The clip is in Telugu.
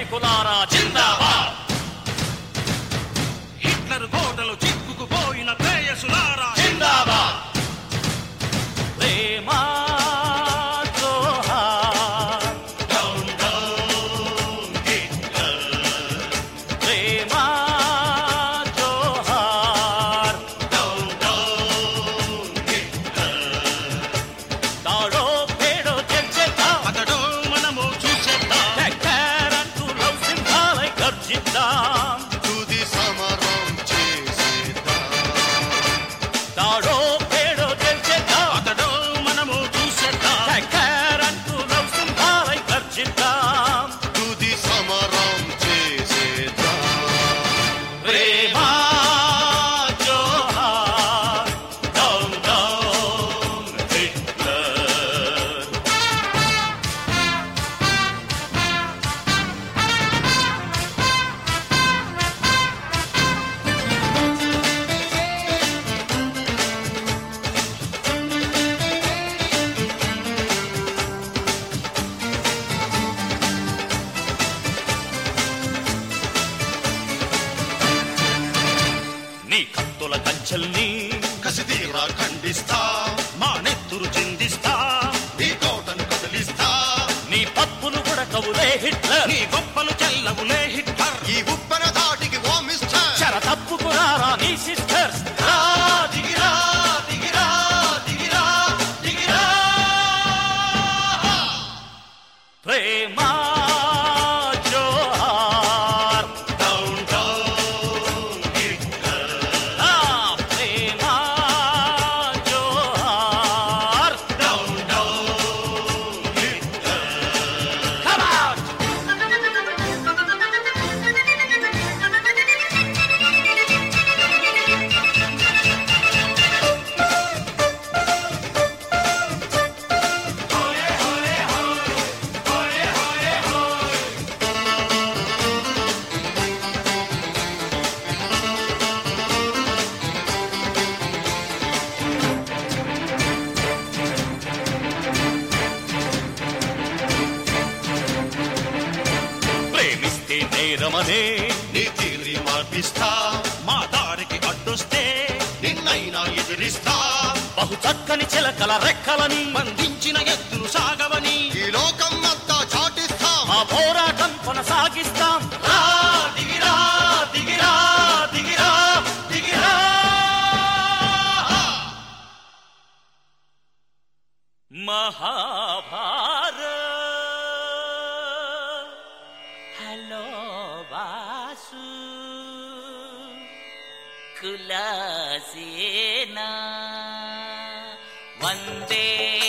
సైనికులారా జిందాబాద్ హిట్లర్ గోడలు చిక్కుకుపోయిన ప్రేయసులారా జిందాబాద్ ప్రేమ జోహార్ డౌన్ డౌన్ హిట్లర్ ప్రేమ జోహార్ డౌన్ డౌన్ హిట్లర్ తాడో పేడో చెల్చేద్దాం అతడో మనము చూసేద్దాం ఎక్కడంటూ లవ్ సింహాలై గర్జిద్దాం తుది సమరం చేసేద్దాం తాడో పేడో చెల్చేద్దాం అతడో మనము చూసేద్దాం ఎక్కడంటూ లవ్ సింహాలై గర్జిద్దాం తుది సమరం చేసేద్దాం ప్రేమ జోహార్ డౌన్ డౌన్ హిట్లర్ నీ కత్తుల కంచెల్ని కసిదీరా ఖండిస్తా మా నెత్తురు చిందిస్తా నీ కోటను కదిలిస్తా నీ పప్పులు కూడా కవులే హిట్లర్ నీ గొప్పలు చెల్లవులే హిట్లర్ ఈ ఉప్పెన దాటికి ఓ మిస్టర్ చెర తప్పుకురారా నీ సిస్టర్స్ రా దిగిరా దిగిరా దిగిరా దిగిరా ప్రేమ జోహార్ డౌన్ డౌన్ హిట్లర్ ఆ ప్రేమ జోహార్ down down Hitler come on ప్రేమిస్తే నేరమనే నీ తీరి మార్పిస్తా మా దారికి అడ్డొస్తే నిన్నైనా ఎదిరిస్తా బహు చక్కని చిలకల రెక్కలని బంధించిన ఎత్తులు సాగవని ఈ లోకం అంతా చాటిస్తాం మా పోరాటం కొనసాగిస్తాం రా దిగిరా దిగిరా దిగిరా దిగిరా మహాభారత్ హలో వాసు కులసేనా వందే